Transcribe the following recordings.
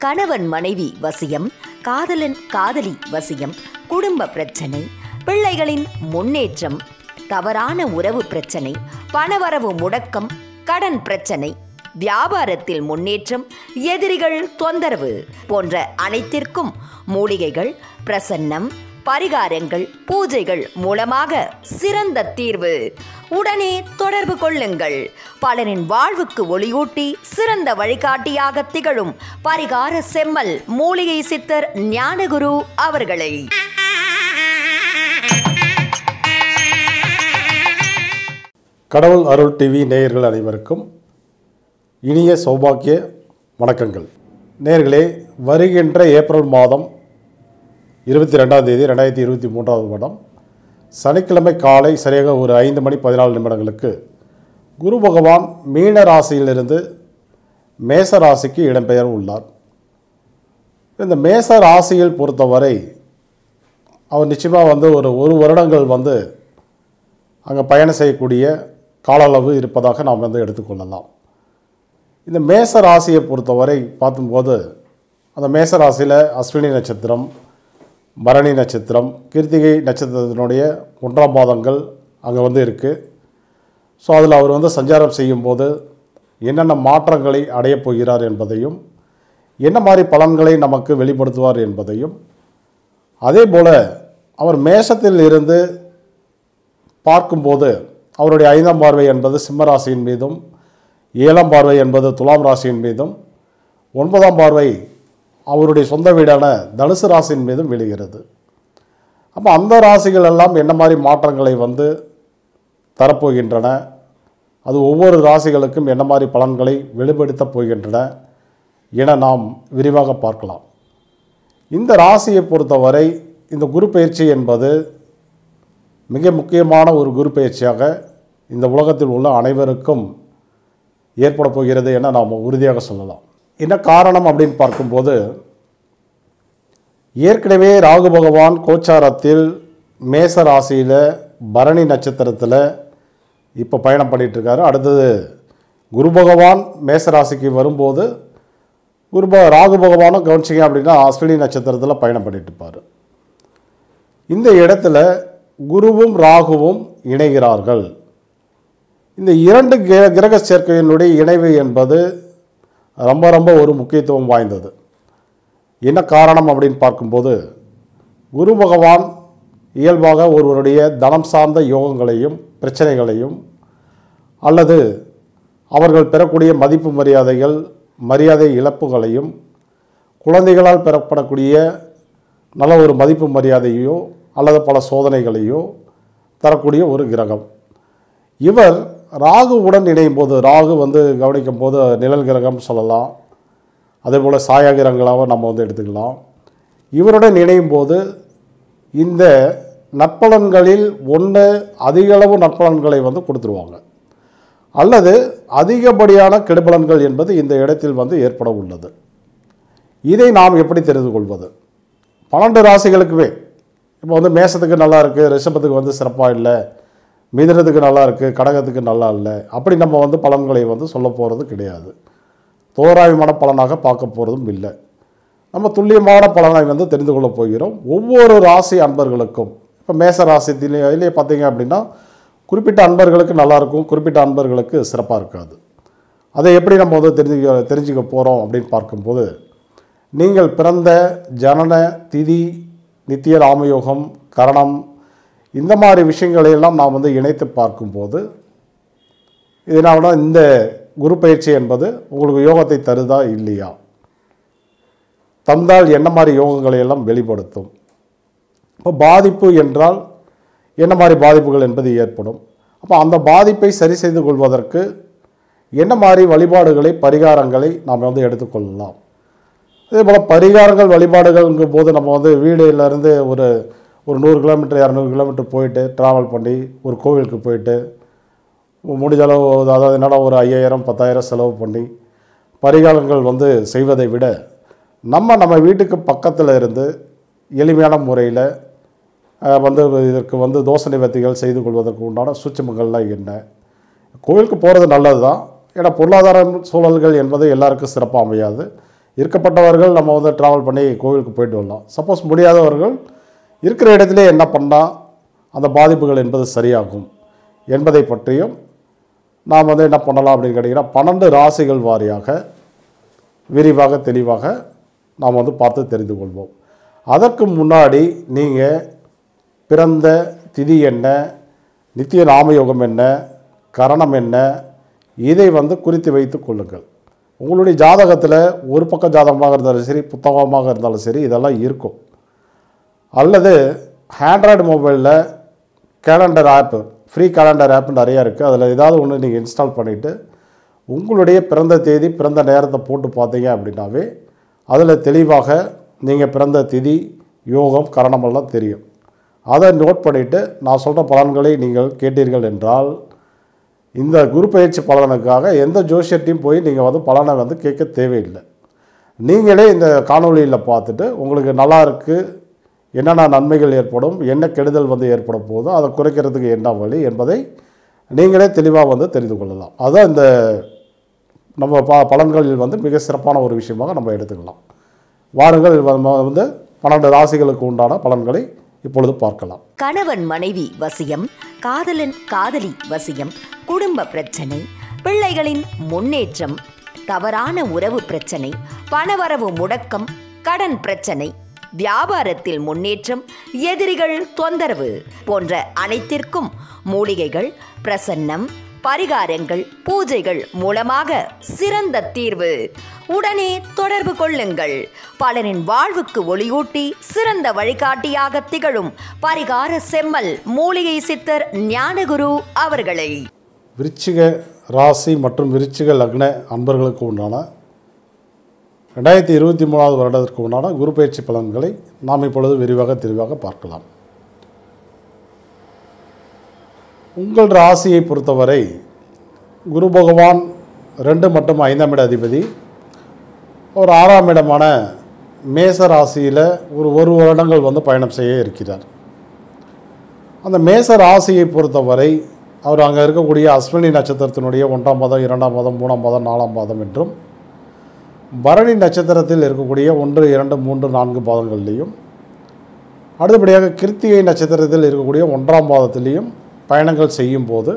கணவன் மனைவி வசியம் காதலன் காதலி வசியம் குடும்ப பிரச்சனை பிள்ளைகளின் முன்னேற்றம் தவறான உறவு பிரச்சனை பணவரவு முடக்கம் கடன் பிரச்சனை வியாபாரத்தில் முன்னேற்றம் எதிரிகள் தொந்தரவு போன்ற அனைத்திற்கும் மூலிகைகள் பிரசன்னம் பரிகாரங்கள் பூஜைகள் மூலமாக சிறந்த தீர்வு உடனே தொடர்பு கொள்ளுங்கள் பலரின் வாழ்வுக்கு ஒளியூட்டி சிறந்த வழிகாட்டியாக திகழும் பரிகார செம்மல் மூலிகை சித்தர் ஞானகுரு அவர்களை கடவுள் அருள் டிவி நேயர்கள் அனைவருக்கும் இனிய சௌபாக்கிய வணக்கங்கள் நேயர்களே வருகின்ற ஏப்ரல் மாதம் இருபத்தி ரெண்டாம் தேதி ரெண்டாயிரத்தி இருபத்தி மூன்றாவது வருடம் சனிக்கிழமை காலை சரியாக ஒரு ஐந்து மணி பதினாலு நிமிடங்களுக்கு குரு பகவான் மீன ராசியிலிருந்து மேச ராசிக்கு இடம்பெயர் உள்ளார் இந்த மேச ராசியில் பொறுத்தவரை அவர் நிச்சயமாக வந்து ஒரு ஒரு வருடங்கள் வந்து அங்கே பயணம் செய்யக்கூடிய கால அளவு இருப்பதாக நாம் வந்து எடுத்துக்கொள்ளலாம் இந்த மேச ராசியை பொறுத்தவரை பார்க்கும்போது அந்த மேச ராசியில் அஸ்வினி நட்சத்திரம் பரணி நட்சத்திரம் கிருத்திகை நட்சத்திரத்தினுடைய ஒன்றாம் பாதங்கள் அங்கே வந்து இருக்குது ஸோ அதில் அவர் வந்து சஞ்சாரம் செய்யும்போது என்னென்ன மாற்றங்களை அடையப் போகிறார் என்பதையும் என்ன மாதிரி பலன்களை நமக்கு வெளிப்படுத்துவார் என்பதையும் அதே போல் அவர் மேஷத்தில் இருந்து பார்க்கும்போது அவருடைய ஐந்தாம் பார்வை என்பது சிம்ம ராசியின் மீதும் ஏழாம் பார்வை என்பது துலாம் ராசியின் மீதும் ஒன்பதாம் பார்வை அவருடைய சொந்த வீடான தனுசு ராசியின் மீதும் விழுகிறது அப்போ அந்த ராசிகள் எல்லாம் என்ன மாதிரி மாற்றங்களை வந்து தரப்போகின்றன அது ஒவ்வொரு ராசிகளுக்கும் என்ன மாதிரி பலன்களை வெளிப்படுத்தப் போகின்றன என நாம் விரிவாக பார்க்கலாம் இந்த ராசியை பொறுத்தவரை இந்த குரு பயிற்சி என்பது மிக முக்கியமான ஒரு குரு பயிற்சியாக இந்த உலகத்தில் உள்ள அனைவருக்கும் ஏற்பட போகிறது என நாம் உறுதியாக சொல்லலாம் என்ன காரணம் அப்படின்னு பார்க்கும்போது ஏற்கனவே ராகு பகவான் கோச்சாரத்தில் மேச ராசியில் பரணி நட்சத்திரத்தில் இப்போ பயணம் பண்ணிட்டு இருக்காரு அடுத்தது குரு பகவான் மேச ராசிக்கு வரும்போது குரு ப ராகு பகவானும் கவனிச்சிங்க அப்படின்னா அஸ்வினி நட்சத்திரத்தில் பயணம் பண்ணிட்டு இருப்பார் இந்த இடத்துல குருவும் ராகுவும் இணைகிறார்கள் இந்த இரண்டு கிர கிரக சேர்க்கையினுடைய இணைவு என்பது ரொம்ப ரொம்ப ஒரு முக்கியத்துவம் வாய்ந்தது என்ன காரணம் அப்படின்னு பார்க்கும்போது குரு பகவான் இயல்பாக ஒருவருடைய தனம் சார்ந்த யோகங்களையும் பிரச்சனைகளையும் அல்லது அவர்கள் பெறக்கூடிய மதிப்பு மரியாதைகள் மரியாதை இழப்புகளையும் குழந்தைகளால் பெறப்படக்கூடிய நல்ல ஒரு மதிப்பு மரியாதையோ அல்லது பல சோதனைகளையோ தரக்கூடிய ஒரு கிரகம் இவர் ராகுவுடன் இணையும் போது ராகு வந்து கவனிக்கும் போது நிழல் கிரகம் சொல்லலாம் அதே போல் சாயா கிரகங்களாக நம்ம வந்து எடுத்துக்கலாம் இவருடன் இணையும் போது இந்த நற்பலன்களில் ஒன்று அதிகளவு நற்பலன்களை வந்து கொடுத்துருவாங்க அல்லது அதிகப்படியான கெடுபலன்கள் என்பது இந்த இடத்தில் வந்து ஏற்பட உள்ளது இதை நாம் எப்படி தெரிந்து கொள்வது பன்னெண்டு ராசிகளுக்குமே இப்போ வந்து மேசத்துக்கு நல்லா இருக்குது ரிஷபத்துக்கு வந்து சிறப்பாக இல்லை மிதுனத்துக்கு நல்லா இருக்குது கடகத்துக்கு நல்லா இல்லை அப்படி நம்ம வந்து பலன்களை வந்து சொல்ல போகிறது கிடையாது தோராயமான பலனாக பார்க்க போகிறதும் இல்லை நம்ம துல்லியமான பலனை வந்து தெரிந்து கொள்ளப் போகிறோம் ஒவ்வொரு ராசி அன்பர்களுக்கும் இப்போ மேச ராசியிலேயே பார்த்தீங்க அப்படின்னா குறிப்பிட்ட அன்பர்களுக்கு நல்லாயிருக்கும் குறிப்பிட்ட அன்பர்களுக்கு சிறப்பாக இருக்காது அதை எப்படி நம்ம வந்து தெரிஞ்சுக்க தெரிஞ்சுக்க போகிறோம் அப்படின்னு பார்க்கும்போது நீங்கள் பிறந்த ஜனன திதி நித்திய ராமயோகம் கரணம் இந்த மாதிரி விஷயங்களையெல்லாம் நாம் வந்து இணைத்து பார்க்கும்போது இதனால இந்த குரு பயிற்சி என்பது உங்களுக்கு யோகத்தை தருதா இல்லையா தந்தால் என்ன மாதிரி யோகங்களை எல்லாம் வெளிப்படுத்தும் இப்போ பாதிப்பு என்றால் என்ன மாதிரி பாதிப்புகள் என்பது ஏற்படும் அப்போ அந்த பாதிப்பை சரி செய்து கொள்வதற்கு என்ன மாதிரி வழிபாடுகளை பரிகாரங்களை நாம் வந்து எடுத்துக்கொள்ளலாம் அதே போல் பரிகாரங்கள் வழிபாடுகள்ங்கும் போது நம்ம வந்து வீடுலேருந்து ஒரு ஒரு நூறு கிலோமீட்டர் இரநூறு கிலோமீட்டர் போயிட்டு ட்ராவல் பண்ணி ஒரு கோவிலுக்கு போயிட்டு முடிஞ்ச அளவு அதாவது என்னடா ஒரு ஐயாயிரம் பத்தாயிரம் செலவு பண்ணி பரிகாரங்கள் வந்து செய்வதை விட நம்ம நம்ம வீட்டுக்கு பக்கத்தில் இருந்து எளிமையான முறையில் வந்து இதற்கு வந்து தோசை நிவர்த்திகள் செய்து கொள்வதற்கு உண்டான சூட்சமங்கள்லாம் என்ன கோவிலுக்கு போகிறது நல்லது தான் ஏன்னா பொருளாதார சூழல்கள் என்பது எல்லாருக்கும் சிறப்பாக அமையாது இருக்கப்பட்டவர்கள் நம்ம வந்து ட்ராவல் பண்ணி கோவிலுக்கு போயிட்டு வரலாம் சப்போஸ் முடியாதவர்கள் இருக்கிற இடத்திலே என்ன பண்ணால் அந்த பாதிப்புகள் என்பது சரியாகும் என்பதை பற்றியும் நாம் வந்து என்ன பண்ணலாம் அப்படின்னு கேட்டிங்கன்னா பன்னெண்டு ராசிகள் வாரியாக விரிவாக தெளிவாக நாம் வந்து பார்த்து தெரிந்து கொள்வோம் அதற்கு முன்னாடி நீங்கள் பிறந்த திதி என்ன நித்திய நாமயோகம் என்ன கரணம் என்ன இதை வந்து குறித்து வைத்து கொள்ளுங்கள் உங்களுடைய ஜாதகத்தில் ஒரு பக்க ஜாதகமாக இருந்தாலும் சரி புத்தகமாக இருந்தாலும் சரி இதெல்லாம் இருக்கும் அல்லது ஆண்ட்ராய்டு மொபைலில் calendar app free calendar app நிறையா இருக்குது அதில் ஏதாவது ஒன்று நீங்கள் இன்ஸ்டால் பண்ணிவிட்டு உங்களுடைய பிறந்த தேதி பிறந்த நேரத்தை போட்டு பார்த்தீங்க அப்படின்னாவே அதில் தெளிவாக நீங்கள் பிறந்த திதி யோகம் கரணமெல்லாம் தெரியும் அதை நோட் பண்ணிவிட்டு நான் சொல்கிற பலன்களை நீங்கள் கேட்டீர்கள் என்றால் இந்த குரு பயிற்சி பலனுக்காக எந்த ஜோசியர்ட்டையும் போய் நீங்கள் வந்து பலனை வந்து கேட்க தேவையில்லை நீங்களே இந்த காணொளியில் பார்த்துட்டு உங்களுக்கு நல்லா இருக்குது என்னென்ன நன்மைகள் ஏற்படும் என்ன கெடுதல் வந்து ஏற்பட போகுதோ அதை குறைக்கிறதுக்கு என்ன வழி என்பதை நீங்களே தெளிவாக வந்து தெரிந்து கொள்ளலாம் அதுதான் இந்த நம்ம ப பலன்களில் வந்து மிக சிறப்பான ஒரு விஷயமாக நம்ம எடுத்துக்கலாம் வாருங்கள் நம்ம வந்து பன்னெண்டு ராசிகளுக்கு உண்டான பலன்களை இப்பொழுது பார்க்கலாம் கணவன் மனைவி வசியம் காதலன் காதலி வசியம் குடும்ப பிரச்சனை பிள்ளைகளின் முன்னேற்றம் தவறான உறவு பிரச்சனை பணவரவு முடக்கம் கடன் பிரச்சனை வியாபாரத்தில் முன்னேற்றம் எதிரிகள் தொந்தரவு போன்ற அனைத்திற்கும் மூலிகைகள் பிரசன்னம் பரிகாரங்கள் பூஜைகள் மூலமாக சிறந்த தீர்வு உடனே தொடர்பு கொள்ளுங்கள் பலரின் வாழ்வுக்கு ஒளியூட்டி சிறந்த வழிகாட்டியாக திகழும் பரிகார செம்மல் மூலிகை சித்தர் ஞானகுரு அவர்களை விருச்சிக ராசி மற்றும் விருச்சிக லக்ன அன்பர்களுக்கு உண்டான ரெண்டாயிரத்தி இருபத்தி மூணாவது வருடத்திற்கு உண்டான குரு பயிற்சி பலன்களை நாம் இப்பொழுது விரிவாக தெளிவாக பார்க்கலாம் உங்கள் ராசியை பொறுத்தவரை குரு பகவான் ரெண்டு மற்றும் ஐந்தாம் இட அதிபதி ஒரு ஆறாம் இடமான மேச ராசியில் ஒரு ஒரு வருடங்கள் வந்து பயணம் செய்ய இருக்கிறார் அந்த மேச ராசியை பொறுத்தவரை அவர் அங்கே இருக்கக்கூடிய அஸ்வினி நட்சத்திரத்தினுடைய ஒன்றாம் பாதம் இரண்டாம் பாதம் மூணாம் பாதம் நாலாம் பாதம் என்றும் பரணி நட்சத்திரத்தில் இருக்கக்கூடிய ஒன்று இரண்டு மூன்று நான்கு பாதங்கள்லேயும் அடுத்தபடியாக கிருத்திகை நட்சத்திரத்தில் இருக்கக்கூடிய ஒன்றாம் பாதத்திலையும் பயணங்கள் செய்யும் போது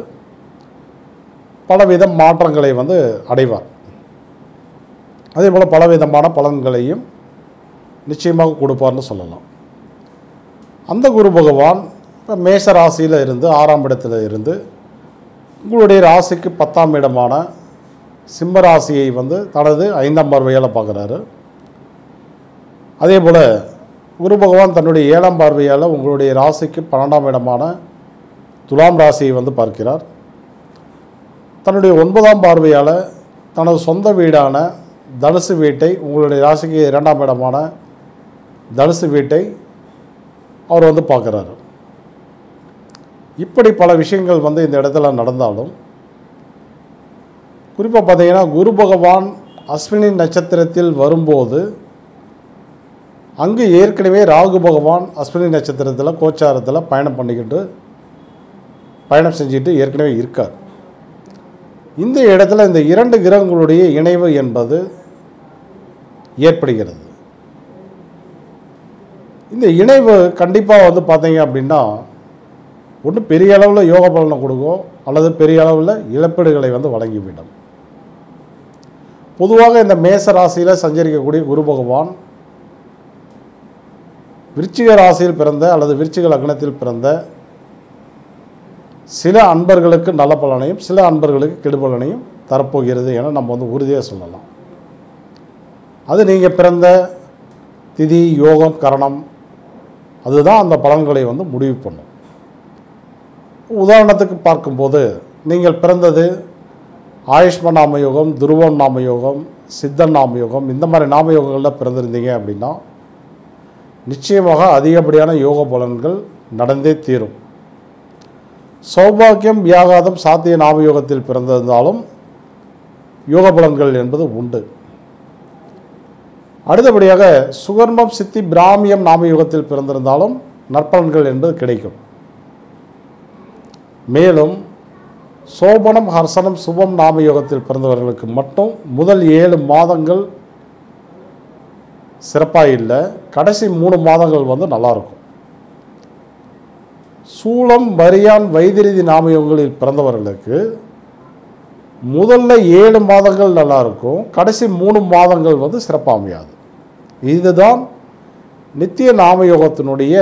பலவித மாற்றங்களை வந்து அடைவார் அதே போல் பலவிதமான பலன்களையும் நிச்சயமாக கொடுப்பார்னு சொல்லலாம் அந்த குரு பகவான் இப்போ மேஷ ராசியில் இருந்து ஆறாம் இடத்துல இருந்து உங்களுடைய ராசிக்கு பத்தாம் இடமான சிம்ம ராசியை வந்து தனது ஐந்தாம் பார்வையால் பார்க்குறாரு அதே போல் குரு பகவான் தன்னுடைய ஏழாம் பார்வையால் உங்களுடைய ராசிக்கு பன்னெண்டாம் இடமான துலாம் ராசியை வந்து பார்க்கிறார் தன்னுடைய ஒன்பதாம் பார்வையால் தனது சொந்த வீடான தனுசு வீட்டை உங்களுடைய ராசிக்கு இரண்டாம் இடமான தனுசு வீட்டை அவர் வந்து பார்க்குறாரு இப்படி பல விஷயங்கள் வந்து இந்த இடத்துல நடந்தாலும் குறிப்பாக பார்த்தீங்கன்னா குரு பகவான் அஸ்வினி நட்சத்திரத்தில் வரும்போது அங்கு ஏற்கனவே ராகு பகவான் அஸ்வினி நட்சத்திரத்தில் கோச்சாரத்தில் பயணம் பண்ணிக்கிட்டு பயணம் செஞ்சுட்டு ஏற்கனவே இருக்கார் இந்த இடத்துல இந்த இரண்டு கிரகங்களுடைய இணைவு என்பது ஏற்படுகிறது இந்த இணைவு கண்டிப்பாக வந்து பார்த்தீங்க அப்படின்னா ஒன்று பெரிய அளவில் யோக பலனை கொடுக்கும் அல்லது பெரிய அளவில் இழப்பீடுகளை வந்து வழங்கிவிடும் பொதுவாக இந்த மேச ராசியில் சஞ்சரிக்கக்கூடிய குரு பகவான் விருச்சிக ராசியில் பிறந்த அல்லது விருச்சிக லக்னத்தில் பிறந்த சில அன்பர்களுக்கு நல்ல பலனையும் சில அன்பர்களுக்கு கெடுபலனையும் தரப்போகிறது என நம்ம வந்து உறுதியாக சொல்லலாம் அது நீங்கள் பிறந்த திதி யோகம் கரணம் அதுதான் அந்த பலன்களை வந்து முடிவு பண்ணும் உதாரணத்துக்கு பார்க்கும்போது நீங்கள் பிறந்தது ஆயுஷ்மன் நாமயோகம் துருவம் நாமயோகம் சித்தன் நாமயோகம் இந்த மாதிரி நாமயோகங்களில் பிறந்திருந்தீங்க அப்படின்னா நிச்சயமாக அதிகப்படியான யோக பலன்கள் நடந்தே தீரும் சௌபாக்கியம் வியாகாதம் சாத்திய நாமயோகத்தில் பிறந்திருந்தாலும் யோக பலன்கள் என்பது உண்டு அடுத்தபடியாக சுகர்மம் சித்தி பிராமியம் நாமயுகத்தில் பிறந்திருந்தாலும் நற்பலன்கள் என்பது கிடைக்கும் மேலும் சோபனம் ஹர்சனம் சுபம் நாமயுகத்தில் பிறந்தவர்களுக்கு மட்டும் முதல் ஏழு மாதங்கள் சிறப்பாக இல்லை கடைசி மூணு மாதங்கள் வந்து நல்லாயிருக்கும் சூளம் வரியான் வைத்திருதி நாமயங்களில் பிறந்தவர்களுக்கு முதல்ல ஏழு மாதங்கள் நல்லா இருக்கும் கடைசி மூணு மாதங்கள் வந்து சிறப்பாக அமையாது இதுதான் நித்திய நாமயோகத்தினுடைய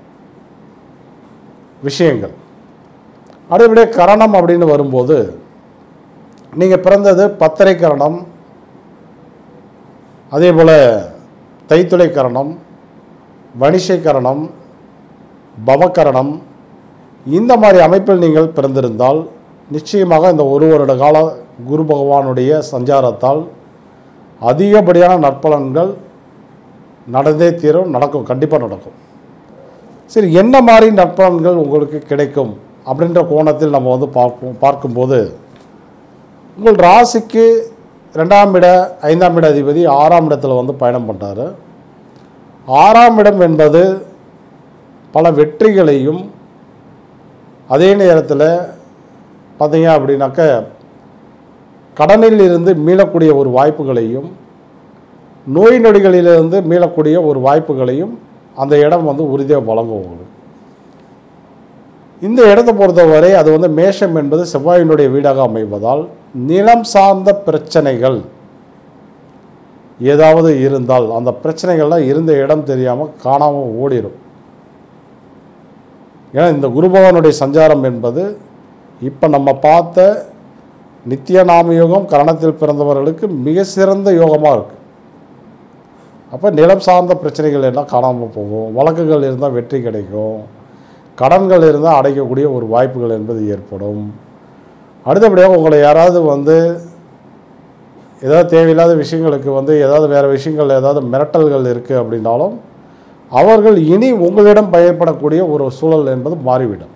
விஷயங்கள் அடுத்தபடியே கரணம் அப்படின்னு வரும்போது நீங்கள் பிறந்தது பத்தரை கரணம் அதே போல் தைத்துளை கரணம் வணிஷை கரணம் பவகரணம் இந்த மாதிரி அமைப்பில் நீங்கள் பிறந்திருந்தால் நிச்சயமாக இந்த ஒரு வருட கால குரு பகவானுடைய சஞ்சாரத்தால் அதிகப்படியான நற்பலன்கள் நடந்தே தீரும் நடக்கும் கண்டிப்பாக நடக்கும் சரி என்ன மாதிரி நற்பலன்கள் உங்களுக்கு கிடைக்கும் அப்படின்ற கோணத்தில் நம்ம வந்து பார்ப்போம் பார்க்கும்போது உங்கள் ராசிக்கு ரெண்டாம் இட ஐந்தாம் இட அதிபதி ஆறாம் இடத்துல வந்து பயணம் பண்ணுறாரு ஆறாம் இடம் என்பது பல வெற்றிகளையும் அதே நேரத்தில் பார்த்தீங்க அப்படின்னாக்க கடனில் இருந்து மீளக்கூடிய ஒரு வாய்ப்புகளையும் நோய் நொடிகளிலிருந்து மீளக்கூடிய ஒரு வாய்ப்புகளையும் அந்த இடம் வந்து உறுதியாக வழங்கும் உங்களுக்கு இந்த இடத்தை பொறுத்தவரை அது வந்து மேஷம் என்பது செவ்வாயினுடைய வீடாக அமைவதால் நிலம் சார்ந்த பிரச்சனைகள் ஏதாவது இருந்தால் அந்த பிரச்சனைகள்லாம் இருந்த இடம் தெரியாமல் காணாமல் ஓடிடும் ஏன்னா இந்த குருபவனுடைய சஞ்சாரம் என்பது இப்போ நம்ம பார்த்த நித்திய நாம யோகம் கரணத்தில் பிறந்தவர்களுக்கு மிக சிறந்த யோகமாக இருக்குது அப்போ நிலம் சார்ந்த பிரச்சனைகள் எல்லாம் காணாமல் போகும் வழக்குகள் இருந்தால் வெற்றி கிடைக்கும் கடன்கள் இருந்தால் அடைக்கக்கூடிய ஒரு வாய்ப்புகள் என்பது ஏற்படும் அடுத்தபடியாக உங்களை யாராவது வந்து ஏதாவது தேவையில்லாத விஷயங்களுக்கு வந்து ஏதாவது வேறு விஷயங்கள் ஏதாவது மிரட்டல்கள் இருக்குது அப்படின்னாலும் அவர்கள் இனி உங்களிடம் பயப்படக்கூடிய ஒரு சூழல் என்பது மாறிவிடும்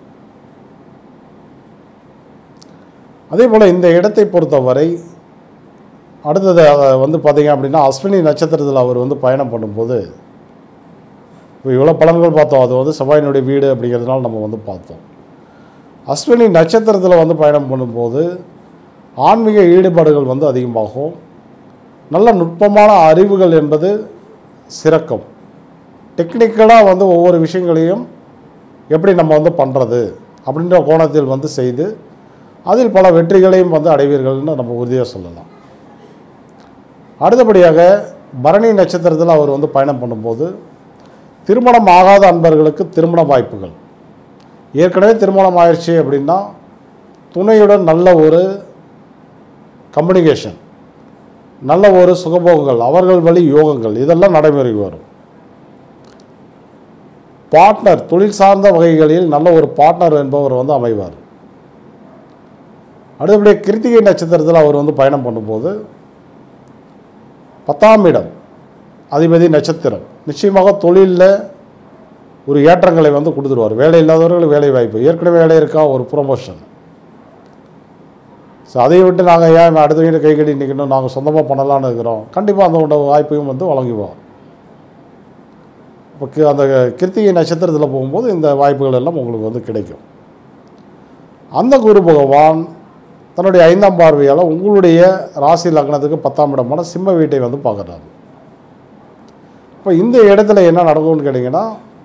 அதே போல் இந்த இடத்தை பொறுத்தவரை அடுத்தது அஹ், வந்து பார்த்தீங்க அப்படின்னா அஸ்வினி நட்சத்திரத்தில் அவர் வந்து பயணம் பண்ணும்போது இப்போ இவ்வளோ பலன்கள் பார்த்தோம் அது வந்து செவ்வாயினுடைய வீடு அப்படிங்கிறதுனால நம்ம வந்து பார்த்தோம் அஸ்வினி நட்சத்திரத்தில் வந்து பயணம் பண்ணும்போது ஆன்மீக ஈடுபாடுகள் வந்து அதிகமாகும் நல்ல நுட்பமான அறிவுகள் என்பது சிறக்கும் டெக்னிக்கலாக வந்து ஒவ்வொரு விஷயங்களையும் எப்படி நம்ம வந்து பண்ணுறது அப்படின்ற கோணத்தில் வந்து செய்து அதில் பல வெற்றிகளையும் வந்து அடைவீர்கள்னு நம்ம உறுதியாக சொல்லலாம் அடுத்தபடியாக பரணி நட்சத்திரத்தில் அவர் வந்து பயணம் பண்ணும்போது திருமணம் ஆகாத அன்பர்களுக்கு திருமண வாய்ப்புகள் ஏற்கனவே திருமணம் ஆயிடுச்சு அப்படின்னா துணையுடன் நல்ல ஒரு கம்யூனிகேஷன் நல்ல ஒரு சுகபோகங்கள் அவர்கள் வழி யோகங்கள் இதெல்லாம் நடைமுறைக்கு வரும் பார்ட்னர் தொழில் சார்ந்த வகைகளில் நல்ல ஒரு பார்ட்னர் என்பவர் வந்து அமைவார் அடுத்தபடியாக கிருத்திகை நட்சத்திரத்தில் அவர் வந்து பயணம் பண்ணும்போது பத்தாம் இடம் அதிபதி நட்சத்திரம் நிச்சயமாக தொழிலில் ஒரு ஏற்றங்களை வந்து கொடுத்துருவார் வேலை இல்லாதவர்கள் வேலை வாய்ப்பு ஏற்கனவே வேலை இருக்கா ஒரு ப்ரொமோஷன் ஸோ அதை விட்டு நாங்கள் ஏன் அடுத்த வீடு கை கட்டி நிற்கணும் நாங்கள் சொந்தமாக பண்ணலான்னு இருக்கிறோம் கண்டிப்பாக அந்த உண்ட வாய்ப்பையும் வந்து வழங்குவோம் இப்போ கி- அந்த கிருத்திகை நட்சத்திரத்தில் போகும்போது இந்த வாய்ப்புகள் எல்லாம் உங்களுக்கு வந்து கிடைக்கும் அந்த குரு பகவான் தன்னுடைய ஐந்தாம் பார்வையால் உங்களுடைய ராசி லக்னத்துக்கு பத்தாம் இடமான சிம்ம வீட்டை வந்து பார்க்குறாரு இப்போ இந்த இடத்துல என்ன நடக்கும்னு கேட்டிங்கன்னா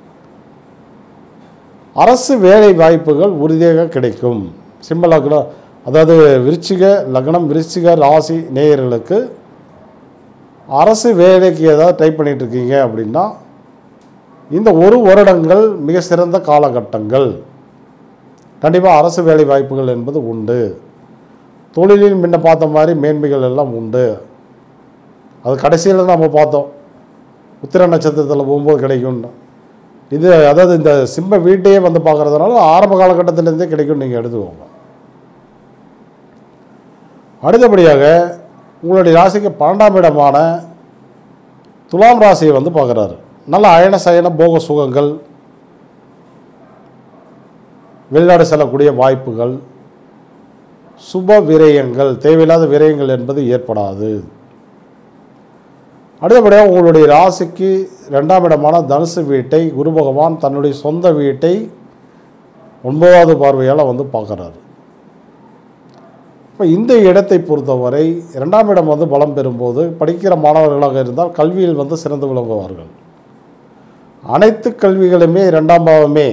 அரசு வேலை வாய்ப்புகள் உறுதியாக கிடைக்கும் சிம்ம லக்னம் அதாவது விருச்சிக லக்னம் விருச்சிக ராசி நேயர்களுக்கு அரசு வேலைக்கு ஏதாவது ட்ரை பண்ணிட்டு இருக்கீங்க அப்படின்னா இந்த ஒரு வருடங்கள் மிக சிறந்த காலகட்டங்கள் கண்டிப்பாக அரசு வேலை வாய்ப்புகள் என்பது உண்டு தொழிலில் முன்ன பார்த்த மாதிரி மேன்மைகள் எல்லாம் உண்டு அது கடைசியில் நம்ம பார்த்தோம் உத்திர நட்சத்திரத்தில் போகும்போது கிடைக்கும்னு இது அதாவது இந்த சிம்ம வீட்டையே வந்து பார்க்குறதுனால ஆரம்ப காலகட்டத்திலேருந்தே கிடைக்கும் நீங்கள் எடுத்துக்கோங்க அடுத்தபடியாக உங்களுடைய ராசிக்கு பன்னெண்டாம் இடமான துலாம் ராசியை வந்து பார்க்குறாரு நல்ல அயன சயன போக சுகங்கள் வெளிநாடு செல்லக்கூடிய வாய்ப்புகள் சுப விரயங்கள் தேவையில்லாத விரயங்கள் என்பது ஏற்படாது அடுத்தபடியாக உங்களுடைய ராசிக்கு ரெண்டாம் இடமான தனுசு வீட்டை குரு பகவான் தன்னுடைய சொந்த வீட்டை ஒன்பதாவது பார்வையால் வந்து பார்க்குறாரு இப்போ இந்த இடத்தை பொறுத்தவரை இரண்டாம் இடம் வந்து பலம் பெறும்போது படிக்கிற மாணவர்களாக இருந்தால் கல்வியில் வந்து சிறந்து விளங்குவார்கள் அனைத்து கல்விகளுமே இரண்டாம் பாவமே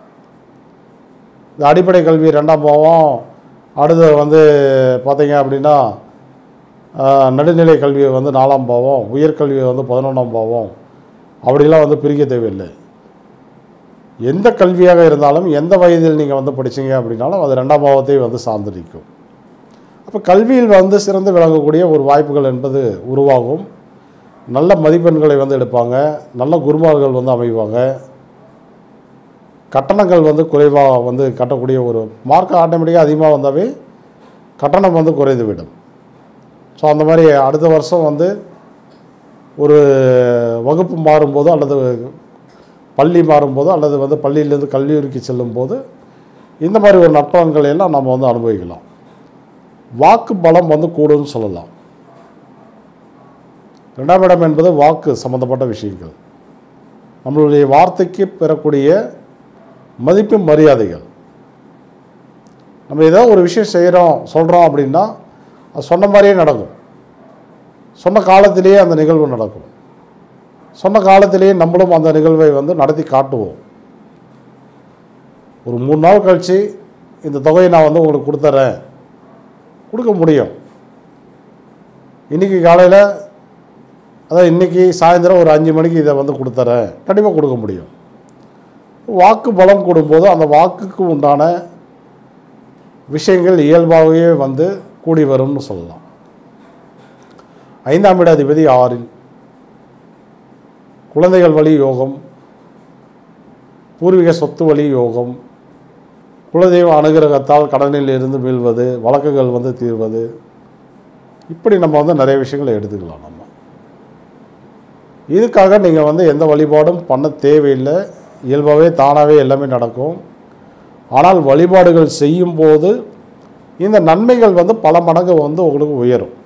இந்த அடிப்படை கல்வி ரெண்டாம் பாவம் அடுத்து வந்து பார்த்தீங்க அப்படின்னா ஆஹ், நடுநிலை கல்வியை வந்து நாலாம் பாவம் உயர்கல்வியை வந்து பதினொன்றாம் பாவம் அப்படிலாம் வந்து பிரிக்க தேவையில்லை எந்த கல்வியாக இருந்தாலும் எந்த வயதில் நீங்கள் வந்து படிச்சீங்க அப்படின்னாலும் அது ரெண்டாம் பாவத்தை வந்து சார்ந்து நிற்கும் அப்போ கல்வியில் வந்து சிறந்து விளங்கக்கூடிய ஒரு வாய்ப்புகள் என்பது உருவாகும் நல்ல மதிப்பெண்களை வந்து எடுப்பாங்க நல்ல குருமார்கள் வந்து அமைவாங்க கட்டணங்கள் வந்து குறைவாக வந்து கட்டக்கூடிய ஒரு மார்க் ஆட்டோமேட்டிக்காக அதிகமாக வந்தாவே கட்டணம் வந்து குறைந்து விடும் ஸோ அந்த மாதிரி அடுத்த வருஷம் வந்து ஒரு வகுப்பு மாறும்போதோ அல்லது பள்ளி மாறும்போதோ அல்லது வந்து பள்ளியிலேருந்து கல்லூரிக்கு செல்லும்போது இந்த மாதிரி ஒரு நற்பலன்களை எல்லாம் நம்ம வந்து அனுபவிக்கலாம் வாக்கு பலம் வந்து கூடும்னு சொல்லலாம் ரெண்டாம் இடம் என்பது வாக்கு சம்பந்தப்பட்ட விஷயங்கள் நம்மளுடைய வார்த்தைக்கு பெறக்கூடிய மதிப்பு மரியாதைகள் நம்ம ஏதோ ஒரு விஷயம் செய்கிறோம் சொல்கிறோம் அப்படின்னா அது சொன்ன மாதிரியே நடக்கும் சொன்ன காலத்திலேயே அந்த நிகழ்வு நடக்கும் சொன்ன காலத்திலேயே நம்மளும் அந்த நிகழ்வை வந்து நடத்தி காட்டுவோம் ஒரு மூணு நாள் கழித்து இந்த தொகையை நான் வந்து உங்களுக்கு கொடுத்துட்றேன் கொடுக்க முடியும் இன்றைக்கி காலையில் அதான் இன்றைக்கி சாயந்தரம் ஒரு அஞ்சு மணிக்கு இதை வந்து கொடுத்துறேன் கண்டிப்பாக கொடுக்க முடியும் வாக்கு பலம் கொடுக்கும்போது அந்த வாக்குக்கு உண்டான விஷயங்கள் இயல்பாகவே வந்து கூடி வரும்னு சொல்லலாம் ஐந்தாம் இட அதிபதி ஆறில் குழந்தைகள் வழி யோகம் பூர்வீக சொத்து வழி யோகம் குலதெய்வ அனுகிரகத்தால் கடனில் இருந்து மீள்வது வழக்குகள் வந்து தீர்வது இப்படி நம்ம வந்து நிறைய விஷயங்களை எடுத்துக்கலாம் நம்ம இதுக்காக நீங்கள் வந்து எந்த வழிபாடும் பண்ண தேவையில்லை இயல்பாகவே தானாகவே எல்லாமே நடக்கும் ஆனால் வழிபாடுகள் செய்யும்போது இந்த நன்மைகள் வந்து பல மடங்கு வந்து உங்களுக்கு உயரும்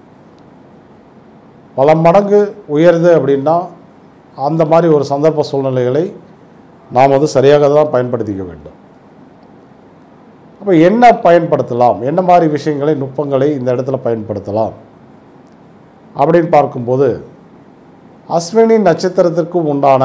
பல மடங்கு உயருது அப்படின்னா அந்த மாதிரி ஒரு சந்தர்ப்ப சூழ்நிலைகளை நாம் வந்து சரியாக தான் பயன்படுத்திக்க வேண்டும் அப்போ என்ன பயன்படுத்தலாம் என்ன மாதிரி விஷயங்களை நுட்பங்களை இந்த இடத்துல பயன்படுத்தலாம் அப்படின்னு பார்க்கும்போது அஸ்வினி நட்சத்திரத்திற்கு உண்டான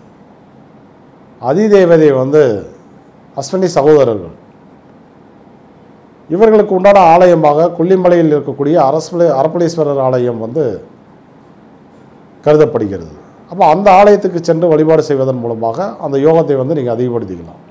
அதிதேவதை வந்து அஸ்வினி சகோதரர்கள் இவர்களுக்கு உண்டான ஆலயமாக கொல்லிமலையில் இருக்கக்கூடிய அரசு அரப்பளீஸ்வரர் ஆலயம் வந்து கருதப்படுகிறது அப்போ அந்த ஆலயத்துக்கு சென்று வழிபாடு செய்வதன் மூலமாக அந்த யோகத்தை வந்து நீங்கள் அதிகப்படுத்திக்கலாம்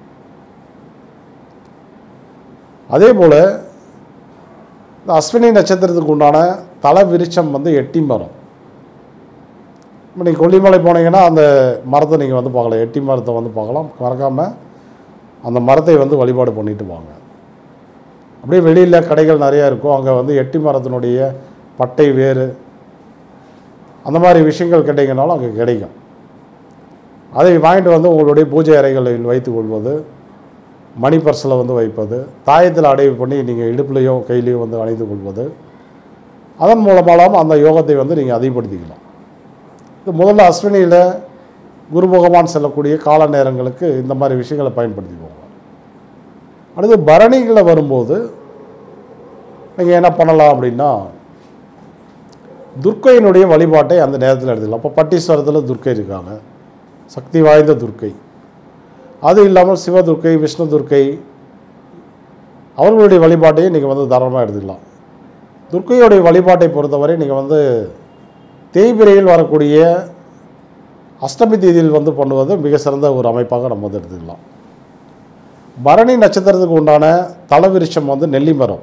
அதே போல் இந்த அஸ்வினி நட்சத்திரத்துக்கு உண்டான தல விருட்சம் வந்து எட்டி மரம் இப்போ நீங்கள் கொல்லிமலை போனீங்கன்னா அந்த மரத்தை நீங்கள் வந்து பார்க்கலாம் எட்டி மரத்தை வந்து பார்க்கலாம் மறக்காமல் அந்த மரத்தை வந்து வழிபாடு பண்ணிட்டு வாங்க அப்படியே வெளியில் கடைகள் நிறையா இருக்கும் அங்கே வந்து எட்டி மரத்தினுடைய பட்டை வேறு அந்த மாதிரி விஷயங்கள் கேட்டிங்கனாலும் அங்கே கிடைக்கும் அதை வாங்கிட்டு வந்து உங்களுடைய பூஜை அறைகளில் வைத்துக் கொள்வது மணி பர்ஸில் வந்து வைப்பது தாயத்தில் அடைவு பண்ணி நீங்கள் இடுப்புலையோ கையிலையோ வந்து அணிந்து கொள்வது அதன் மூலமாலாம் அந்த யோகத்தை வந்து நீங்கள் அதிகப்படுத்திக்கலாம் இது முதல்ல அஸ்வினியில் குரு பகவான் செல்லக்கூடிய கால நேரங்களுக்கு இந்த மாதிரி விஷயங்களை பயன்படுத்திக்கோங்க அடுத்து பரணிகளை வரும்போது நீங்கள் என்ன பண்ணலாம் அப்படின்னா துர்க்கையினுடைய வழிபாட்டை அந்த நேரத்தில் எடுத்துக்கலாம் அப்போ பட்டீஸ்வரத்தில் துர்க்கை இருக்காங்க சக்தி வாய்ந்த துர்க்கை அது இல்லாமல் சிவதுர்க்கை விஷ்ணு துர்க்கை அவர்களுடைய வழிபாட்டையும் நீங்கள் வந்து தாராளமாக எடுத்துக்கலாம் துர்க்கையுடைய வழிபாட்டை பொறுத்தவரை நீங்கள் வந்து தேய்பிரையில் வரக்கூடிய அஷ்டமி தேதியில் வந்து பண்ணுவது மிக சிறந்த ஒரு அமைப்பாக நம்ம வந்து எடுத்துக்கலாம் பரணி நட்சத்திரத்துக்கு உண்டான தலவிருஷம் வந்து நெல்லி மரம்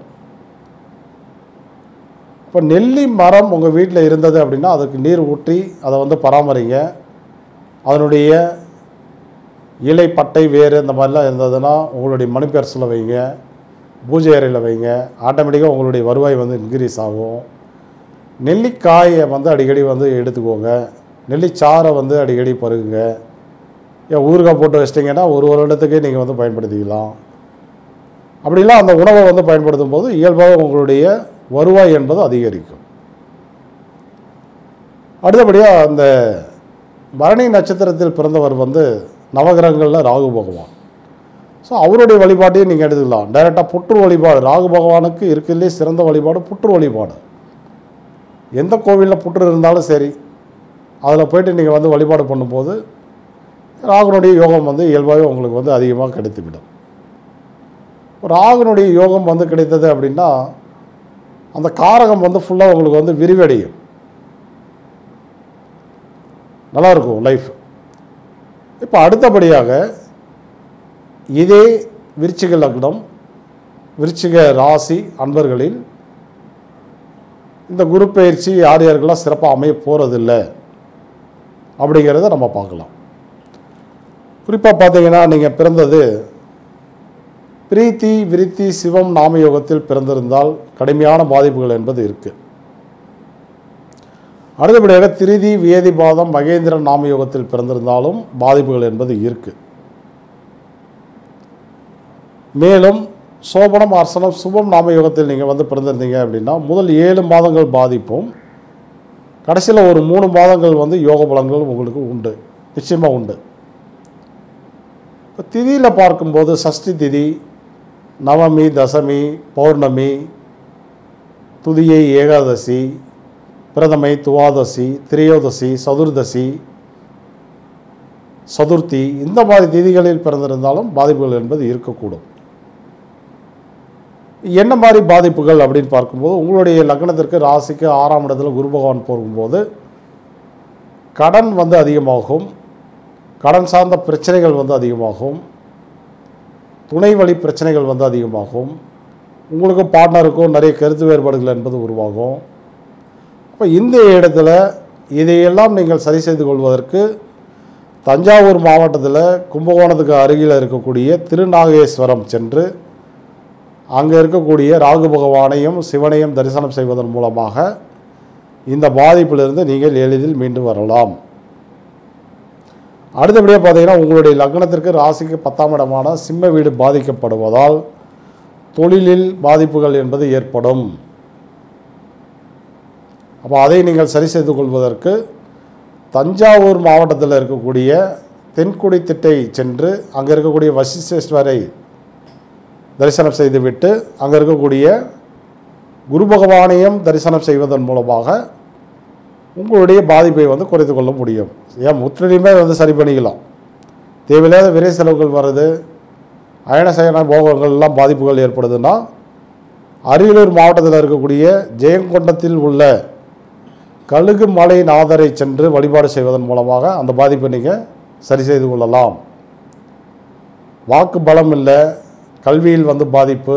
இப்போ நெல்லி மரம் உங்கள் வீட்டில் இருந்தது அப்படின்னா அதுக்கு நீர் ஊற்றி அதை வந்து பராமரிங்க அதனுடைய இலை பட்டை வேறு இந்த மாதிரிலாம் இருந்ததுன்னா உங்களுடைய மணி பர்ஸில் வைங்க பூஜை அறையில் வைங்க ஆட்டோமேட்டிக்காக உங்களுடைய வருவாய் வந்து இன்க்ரீஸ் ஆகும் நெல்லிக்காயை வந்து அடிக்கடி வந்து எடுத்துக்கோங்க நெல்லிச்சாறை வந்து அடிக்கடி பருகுங்க ஏன் ஊறுகாய் போட்டு வச்சிட்டிங்கன்னா ஒரு வருடத்துக்கே நீங்கள் வந்து பயன்படுத்திக்கலாம் அப்படிலாம் அந்த உணவை வந்து பயன்படுத்தும் போது இயல்பாக உங்களுடைய வருவாய் என்பது அதிகரிக்கும் அடுத்தபடியாக அந்த பரணி நட்சத்திரத்தில் பிறந்தவர் வந்து நவகிரகங்களில் ராகு பகவான் ஸோ அவருடைய வழிபாட்டையும் நீங்கள் எடுத்துக்கலாம் டைரெக்டாக புற்று வழிபாடு ராகு பகவானுக்கு இருக்கிறதுலே சிறந்த வழிபாடு புற்று வழிபாடு எந்த கோவிலில் புற்று இருந்தாலும் சரி அதில் போயிட்டு நீங்கள் வந்து வழிபாடு பண்ணும்போது ராகுனுடைய யோகம் வந்து இயல்பாகவே உங்களுக்கு வந்து அதிகமாக கிடைத்துவிடும் ராகுனுடைய யோகம் வந்து கிடைத்தது அப்படின்னா அந்த காரகம் வந்து ஃபுல்லாக உங்களுக்கு வந்து விரிவடையும் நல்லா இருக்கும் லைஃப் இப்போ அடுத்தபடியாக இதே விருச்சிக லக்னம் விருச்சிக ராசி அன்பர்களில் இந்த குரு பயிற்சி யார் யாருக்கெல்லாம் சிறப்பாக அமைய போகிறதில்ல அப்படிங்கிறத நம்ம பார்க்கலாம் குறிப்பாக பார்த்தீங்கன்னா நீங்கள் பிறந்தது பிரீத்தி விருத்தி சிவம் நாமயோகத்தில் பிறந்திருந்தால் கடுமையான பாதிப்புகள் என்பது இருக்குது அடுத்தபடியாக திருதி வியதிபாதம் மகேந்திரன் நாமயோகத்தில் பிறந்திருந்தாலும் பாதிப்புகள் என்பது இருக்குது மேலும் சோபனம் அர்சனம் சுபம் நாமயோகத்தில் நீங்கள் வந்து பிறந்திருந்தீங்க அப்படின்னா முதல் ஏழு மாதங்கள் பாதிப்பும் கடைசியில் ஒரு மூணு மாதங்கள் வந்து யோக பலன்கள் உங்களுக்கு உண்டு நிச்சயமாக உண்டு இப்போ திதியில் பார்க்கும்போது சஷ்டி திதி நவமி தசமி பௌர்ணமி துதியை ஏகாதசி பிரதமை துவாதசி திரையோதசி சதுர்தசி சதுர்த்தி இந்த மாதிரி திதிகளில் பிறந்திருந்தாலும் பாதிப்புகள் என்பது இருக்கக்கூடும் என்ன மாதிரி பாதிப்புகள் அப்படின்னு பார்க்கும்போது உங்களுடைய லக்னத்திற்கு ராசிக்கு ஆறாம் இடத்துல குரு பகவான் போகும்போது கடன் வந்து அதிகமாகும் கடன் சார்ந்த பிரச்சனைகள் வந்து அதிகமாகும் துணை வழி பிரச்சனைகள் வந்து அதிகமாகும் உங்களுக்கு பார்ட்னருக்கும் நிறைய கருத்து வேறுபாடுகள் என்பது உருவாகும் அப்போ இந்த இடத்துல இதையெல்லாம் நீங்கள் சரி செய்து கொள்வதற்கு தஞ்சாவூர் மாவட்டத்தில் கும்பகோணத்துக்கு அருகில் இருக்கக்கூடிய திருநாகேஸ்வரம் சென்று அங்கே இருக்கக்கூடிய ராகு பகவானையும் சிவனையும் தரிசனம் செய்வதன் மூலமாக இந்த பாதிப்பிலிருந்து நீங்கள் எளிதில் மீண்டு வரலாம் அடுத்தபடியாக பார்த்தீங்கன்னா உங்களுடைய லக்னத்திற்கு ராசிக்கு பத்தாம் இடமான சிம்ம வீடு பாதிக்கப்படுவதால் தொழிலில் பாதிப்புகள் என்பது ஏற்படும் அப்போ அதை நீங்கள் சரி செய்து கொள்வதற்கு தஞ்சாவூர் மாவட்டத்தில் இருக்கக்கூடிய தென்குடி திட்டை சென்று அங்கே இருக்கக்கூடிய வசிஷ்டேஸ்வரை தரிசனம் செய்துவிட்டு அங்கே இருக்கக்கூடிய குரு பகவானையும் தரிசனம் செய்வதன் மூலமாக உங்களுடைய பாதிப்பை வந்து குறைத்து கொள்ள முடியும் ஏன் முற்றிலுமே வந்து சரி பண்ணிக்கலாம் தேவையில்லாத விரை செலவுகள் வருது அயன சயன போகங்கள் எல்லாம் பாதிப்புகள் ஏற்படுதுன்னா அரியலூர் மாவட்டத்தில் இருக்கக்கூடிய ஜெயங்கொண்டத்தில் உள்ள கழுகு மலை நாதரை சென்று வழிபாடு செய்வதன் மூலமாக அந்த பாதிப்பை நீங்கள் சரி செய்து கொள்ளலாம் வாக்கு பலம் இல்லை கல்வியில் வந்து பாதிப்பு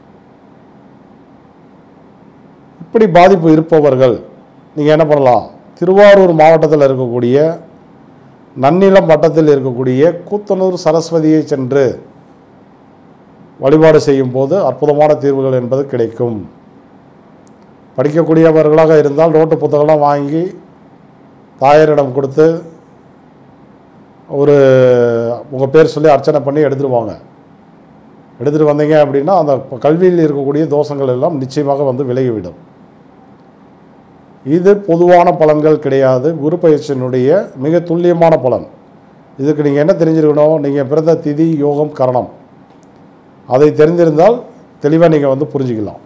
இப்படி பாதிப்பு இருப்பவர்கள் நீங்கள் என்ன பண்ணலாம் திருவாரூர் மாவட்டத்தில் இருக்கக்கூடிய நன்னிலம் வட்டத்தில் இருக்கக்கூடிய கூத்தனூர் சரஸ்வதியை சென்று வழிபாடு செய்யும் போது அற்புதமான தீர்வுகள் என்பது கிடைக்கும் படிக்கக்கூடியவர்களாக இருந்தால் நோட்டு புத்தகம்லாம் வாங்கி தாயாரிடம் கொடுத்து ஒரு உங்கள் பேர் சொல்லி அர்ச்சனை பண்ணி எடுத்துகிட்டு வாங்க எடுத்துகிட்டு வந்தீங்க அப்படின்னா அந்த கல்வியில் இருக்கக்கூடிய தோஷங்கள் எல்லாம் நிச்சயமாக வந்து விலகிவிடும் இது பொதுவான பலன்கள் கிடையாது குரு பயிற்சியினுடைய மிக துல்லியமான பலன் இதுக்கு நீங்கள் என்ன தெரிஞ்சிருக்கணும் நீங்கள் பிறந்த திதி யோகம் கரணம் அதை தெரிந்திருந்தால் தெளிவாக நீங்கள் வந்து புரிஞ்சுக்கலாம்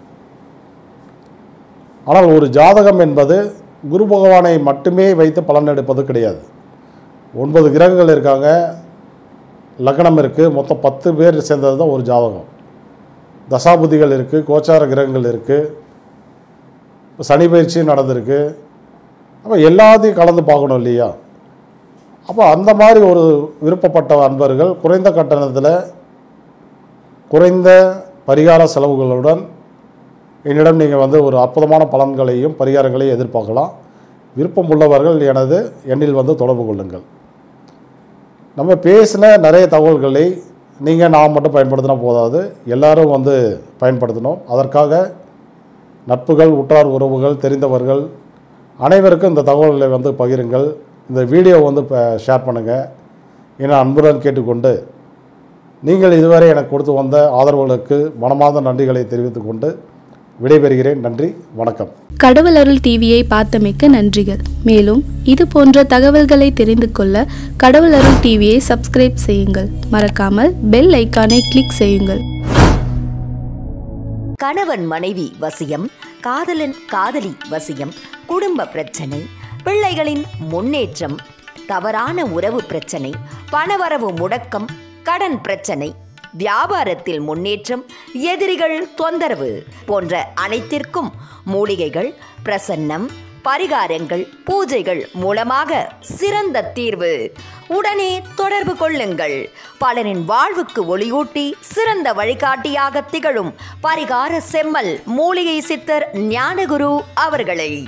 ஆனால் ஒரு ஜாதகம் என்பது குரு பகவானை மட்டுமே வைத்து பலன் எடுப்பது கிடையாது ஒன்பது கிரகங்கள் இருக்காங்க லக்னம் இருக்குது மொத்தம் பத்து பேர் சேர்ந்தது தான் ஒரு ஜாதகம் தசாபுதிகள் இருக்குது கோச்சார கிரகங்கள் இருக்குது சனி பயிற்சி நடந்திருக்கு அப்போ எல்லாத்தையும் கலந்து பார்க்கணும் இல்லையா அப்போ அந்த மாதிரி ஒரு விருப்பப்பட்ட அன்பர்கள் குறைந்த கட்டணத்தில் குறைந்த பரிகார செலவுகளுடன் என்னிடம் நீங்கள் வந்து ஒரு அற்புதமான பலன்களையும் பரிகாரங்களையும் எதிர்பார்க்கலாம் விருப்பம் உள்ளவர்கள் எனது எண்ணில் வந்து தொடர்பு கொள்ளுங்கள் நம்ம பேசின நிறைய தகவல்களை நீங்கள் நான் மட்டும் பயன்படுத்தினா போதாது எல்லாரும் வந்து பயன்படுத்தணும் அதற்காக நட்புகள் உற்றார் உறவுகள் தெரிந்தவர்கள் அனைவருக்கும் இந்த தகவல்களை வந்து பகிருங்கள் இந்த வீடியோ வந்து இப்போ ஷேர் பண்ணுங்கள் என அன்புடன் கேட்டுக்கொண்டு நீங்கள் இதுவரை எனக்கு கொடுத்து வந்த ஆதரவுகளுக்கு மனமார்ந்த நன்றிகளை தெரிவித்துக்கொண்டு விடைபெறுகிறேன் நன்றி வணக்கம் கடவுள் அருள் டிவியை பார்த்தமைக்க நன்றிகள் மேலும் இது போன்ற தகவல்களை தெரிந்து கொள்ள கடவுள் அருள் டிவியை சப்ஸ்கிரைப் செய்யுங்கள் மறக்காமல் பெல் ஐக்கானை கிளிக் செய்யுங்கள் கணவன் மனைவி வசியம் காதலன் காதலி வசியம் குடும்ப பிரச்சனை பிள்ளைகளின் முன்னேற்றம் தவறான உறவு பிரச்சனை பணவரவு முடக்கம் கடன் பிரச்சனை வியாபாரத்தில் முன்னேற்றம் எதிரிகள் தொந்தரவு போன்ற அனைத்திற்கும் மூலிகைகள் பிரசன்னம் பரிகாரங்கள் பூஜைகள் மூலமாக சிறந்த தீர்வு உடனே தொடர்பு கொள்ளுங்கள் பலரின் வாழ்வுக்கு ஒளியூட்டி சிறந்த வழிகாட்டியாக திகழும் பரிகார செம்மல் மூலிகை சித்தர் ஞானகுரு அவர்களை